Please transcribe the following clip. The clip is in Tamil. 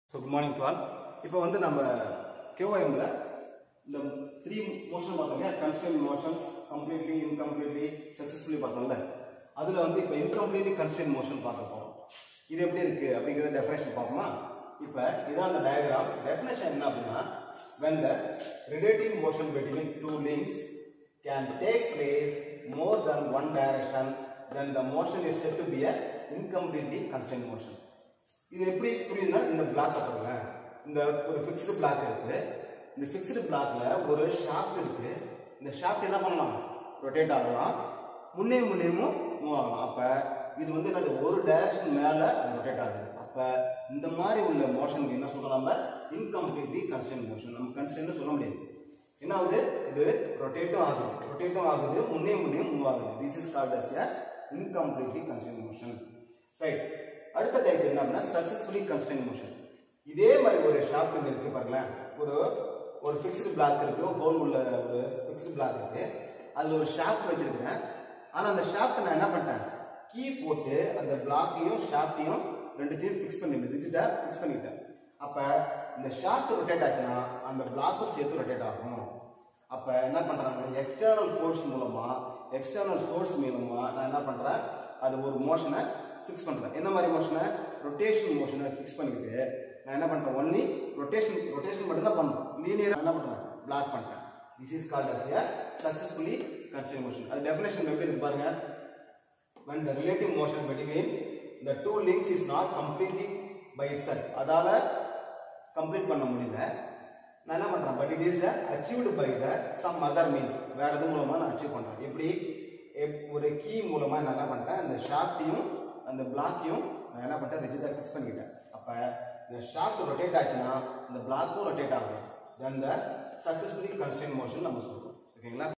so good morning to all இப்போ வந்து நம்ம கேஓஎம்ல இந்த த்ரீ மோஷன் பார்த்தோம் இல்லையா constant motions completely incompletely successfully பார்த்தோம்ல அதில் வந்து இப்போ இன்கம்ப்ளீட்லி கன்ஸ்டன்ட் மோஷன் பார்க்க போகிறோம் இது எப்படி இருக்கு அப்படிங்கிறத டெஃபினேஷன் பார்ப்போமா இப்போ இதான் அந்த டயக்ராம் டெஃபினேஷன் என்ன அப்படின்னா when the relative motion between two links can take place more than one direction then the motion is said to be a incompletely constrained motion இது எப்படி புரியுதுன்னா இந்த பிளாக் பாருங்க இந்த ஒரு ஃபிக்ஸ்டு பிளாக் இருக்கு இந்த ஃபிக்ஸ்டு பிளாக்ல ஒரு ஷாஃப்ட் இருக்கு இந்த ஷாஃப்ட் என்ன பண்ணலாம் ரொட்டேட் ஆகலாம் முன்னே முன்னேமும் மூவ் ஆகலாம் அப்ப இது வந்து என்னது ஒரு டைரக்ஷன் மேல ரொட்டேட் ஆகுது அப்ப இந்த மாதிரி உள்ள மோஷனுக்கு என்ன சொல்றோம் நம்ம இன்கம்ப்ளீட்லி கன்ஸ்டன்ட் மோஷன் நம்ம கன்ஸ்டன்ட் சொல்ல முடியாது என்ன ஆகுது இது ரொட்டேட்டும் ஆகுது ரொட்டேட்டும் ஆகுது முன்னே முன்னே மூவ் ஆகுது this is called as incompletely constant motion right அடுத்த டைப் என்ன அப்படின்னா சக்சஸ்ஃபுல்லி கன்ஸ்டன்ட் மோஷன் இதே மாதிரி ஒரு ஷாஃப்ட் இங்க இருக்கு பாருங்களேன் ஒரு ஒரு ஃபிக்ஸ்டு பிளாக் இருக்கு ஹோல் உள்ள ஒரு ஃபிக்ஸ்டு பிளாக் இருக்கு அதுல ஒரு ஷாஃப்ட் வச்சிருக்கேன் ஆனா அந்த ஷாஃப்ட் நான் என்ன பண்ணிட்டேன் கீ போட்டு அந்த பிளாக்கையும் ஷாஃப்டையும் ரெண்டுத்தையும் ஃபிக்ஸ் பண்ணி ரிஜிட்டா ஃபிக்ஸ் பண்ணிட்டேன் அப்ப இந்த ஷாஃப்ட் ரொட்டேட் ஆச்சுன்னா அந்த பிளாக்கும் சேர்த்து ரொட்டேட் ஆகும் அப்ப என்ன பண்றாங்க எக்ஸ்டர்னல் ஃபோர்ஸ் மூலமா எக்ஸ்டர்னல் ஃபோர்ஸ் மூலமா நான் என்ன பண்றேன் அது ஒரு மோஷனை ஃபிக்ஸ் பண்றேன் என்ன மாதிரி மோஷனை ரொட்டேஷன் மோஷனை ஃபிக்ஸ் பண்ணிக்கிட்டு நான் என்ன பண்றேன் ஒன்லி ரொட்டேஷன் ரொட்டேஷன் மட்டும் தான் பண்ணணும் லீனியர் என்ன பண்றேன் பிளாக் பண்ணிட்டேன் this is called as a successfully construct motion அது டெஃபினேஷன் எப்படி இருக்கு பாருங்க when the relative motion between the two links is not completely by itself அதால கம்ப்ளீட் பண்ண முடியல நான் என்ன பண்றேன் but it is achieved by the some other means வேற எது மூலமா நான் அச்சீவ் பண்றேன் எப்படி எப்- ஒரு கீ மூலமா நான் என்ன பண்ணிட்டேன் அந்த ஷாஃப்டையும் அந்த பிளாக்கையும் நான் என்ன பண்ணிட்டேன் ரிஜிட்டா ஃபிக்ஸ் பண்ணிக்கிட்டேன் அப்ப இந்த ஷாஃப்ட் ரொட்டேட் ஆச்சுன்னா இந்த பிளாக்கும் ரொட்டேட் ஆகும் then the successfully constant motion நம்ம சொல்றோம் ஓகேங்களா